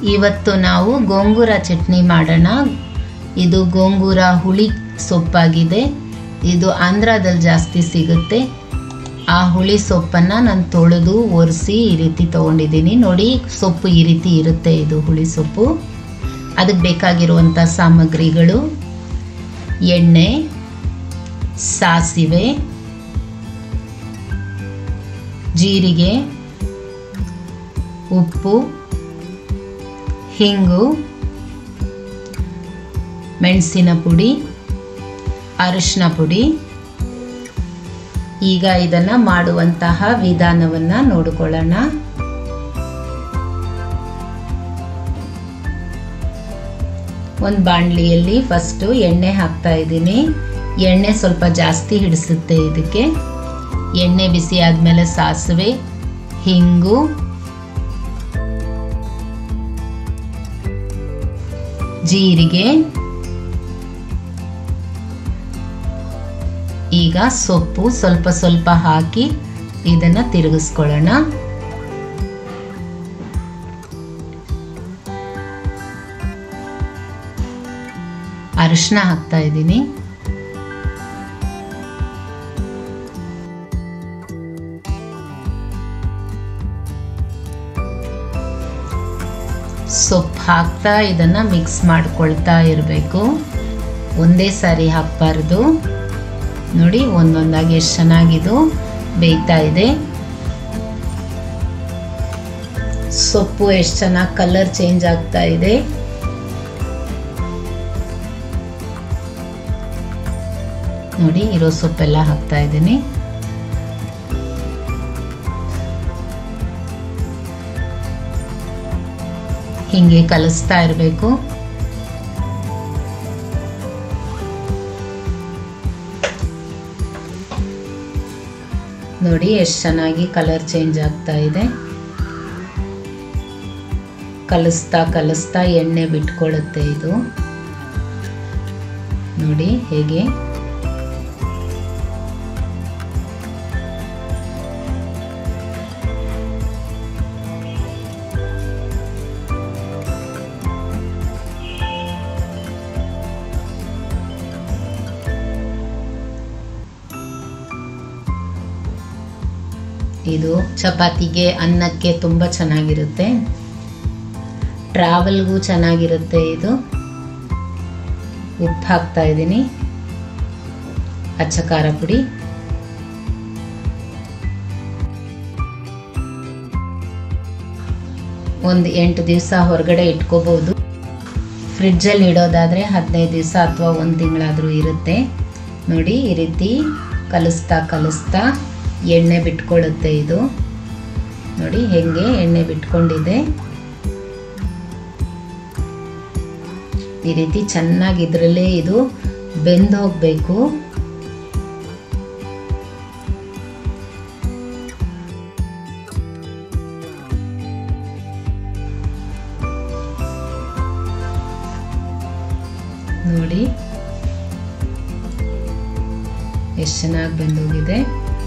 ಇವತ್ತು ನಾವು ಗೋಂಗೂರ ಚಟ್ನಿ ಮಾಡೋಣ ಇದು ಗೋಂಗೂರ ಹುಳಿ ಸೊಪ್ಪಾಗಿದೆ ಇದು ಆಂಧ್ರದಲ್ಲಿ ಜಾಸ್ತಿ ಸಿಗುತ್ತೆ ಆ ಹುಳಿ ಸೊಪ್ಪನ್ನು ನಾನು ತೊಳೆದು ಒರೆಸಿ ಈ ರೀತಿ ತೊಗೊಂಡಿದ್ದೀನಿ ನೋಡಿ ಸೊಪ್ಪು ಈ ರೀತಿ ಇರುತ್ತೆ ಇದು ಹುಳಿ ಸೊಪ್ಪು ಅದಕ್ಕೆ ಬೇಕಾಗಿರುವಂಥ ಸಾಮಗ್ರಿಗಳು ಎಣ್ಣೆ ಸಾಸಿವೆ ಜೀರಿಗೆ ಉಪ್ಪು ಹಿಂಗು ಮೆಣಸಿನ ಪುಡಿ ಅರಿಶಿನ ಪುಡಿ ಈಗ ಇದನ್ನು ಮಾಡುವಂತಹ ವಿಧಾನವನ್ನು ನೋಡಿಕೊಳ್ಳೋಣ ಒಂದು ಬಾಣಲಿಯಲ್ಲಿ ಫಸ್ಟು ಎಣ್ಣೆ ಹಾಕ್ತಾ ಇದ್ದೀನಿ ಎಣ್ಣೆ ಸ್ವಲ್ಪ ಜಾಸ್ತಿ ಹಿಡಿಸುತ್ತೆ ಇದಕ್ಕೆ ಎಣ್ಣೆ ಬಿಸಿ ಆದಮೇಲೆ ಸಾಸಿವೆ ಹಿಂಗು ಜೀರಿಗೆ ಈಗ ಸೊಪ್ಪು ಸ್ವಲ್ಪ ಸ್ವಲ್ಪ ಹಾಕಿ ಇದನ್ನು ತಿರುಗಿಸ್ಕೊಳ್ಳೋಣ ಅರಿಶಿನ ಹಾಕ್ತಾ ಇದ್ದೀನಿ ಸೊಪ್ಪು ಹಾಕ್ತಾ ಇದನ್ನು ಮಿಕ್ಸ್ ಮಾಡ್ಕೊಳ್ತಾ ಇರಬೇಕು ಒಂದೇ ಸಾರಿ ಹಾಕಬಾರ್ದು ನೋಡಿ ಒಂದೊಂದಾಗಿ ಎಷ್ಟು ಚೆನ್ನಾಗಿದು ಬೇಯ್ತಾ ಇದೆ ಸೊಪ್ಪು ಎಷ್ಟು ಚೆನ್ನಾಗಿ ಕಲರ್ ಚೇಂಜ್ ಆಗ್ತಾ ಇದೆ ನೋಡಿ ಇರೋ ಸೊಪ್ಪೆಲ್ಲ ಹಾಕ್ತಾ ಇದ್ದೀನಿ ಹಿಂಗೆ ಕಲಿಸ್ತಾ ಇರಬೇಕು ನೋಡಿ ಎಷ್ಟು ಚೆನ್ನಾಗಿ ಕಲರ್ ಚೇಂಜ್ ಆಗ್ತಾ ಇದೆ ಕಲಿಸ್ತಾ ಕಲಿಸ್ತಾ ಎಣ್ಣೆ ಬಿಟ್ಕೊಳ್ಳುತ್ತೆ ಇದು ನೋಡಿ ಹೇಗೆ ಇದು ಚಪಾತಿಗೆ ಅನ್ನಕ್ಕೆ ತುಂಬ ಚೆನ್ನಾಗಿರುತ್ತೆ ಟ್ರಾವೆಲ್ಗೂ ಚೆನ್ನಾಗಿರುತ್ತೆ ಇದು ಉಪ್ಪು ಹಾಕ್ತಾ ಇದ್ದೀನಿ ಅಚ್ಚ ಖಾರ ಪುಡಿ ಒಂದು ಎಂಟು ದಿವಸ ಹೊರಗಡೆ ಇಟ್ಕೋಬೋದು ಫ್ರಿಡ್ಜಲ್ಲಿ ಇಡೋದಾದರೆ ಹದಿನೈದು ದಿವಸ ಅಥವಾ ಒಂದು ತಿಂಗಳಾದರೂ ಇರುತ್ತೆ ನೋಡಿ ಈ ರೀತಿ ಕಲಿಸ್ತಾ ಕಲಿಸ್ತಾ ಎಣ್ಣೆ ಬಿಟ್ಕೊಳ್ಳುತ್ತೆ ಇದು ನೋಡಿ ಹೆಂಗೆ ಎಣ್ಣೆ ಬಿಟ್ಕೊಂಡಿದೆ ಈ ರೀತಿ ಚೆನ್ನಾಗಿ ಇದರಲ್ಲೇ ಇದು ಬೆಂದು ಹೋಗಬೇಕು ನೋಡಿ ಎಷ್ಟು ಚೆನ್ನಾಗಿ ಬೆಂದೋಗಿದೆ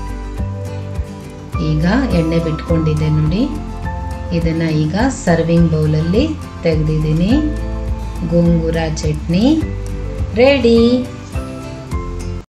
ಈಗ ಎಣ್ಣೆ ಬಿಟ್ಕೊಂಡಿದೆ ನೋಡಿ ಇದನ್ನು ಈಗ ಸರ್ವಿಂಗ್ ಬೌಲಲ್ಲಿ ತೆಗೆದಿದ್ದೀನಿ ಗೋಂಗೂರ ಚಟ್ನಿ ರೆಡಿ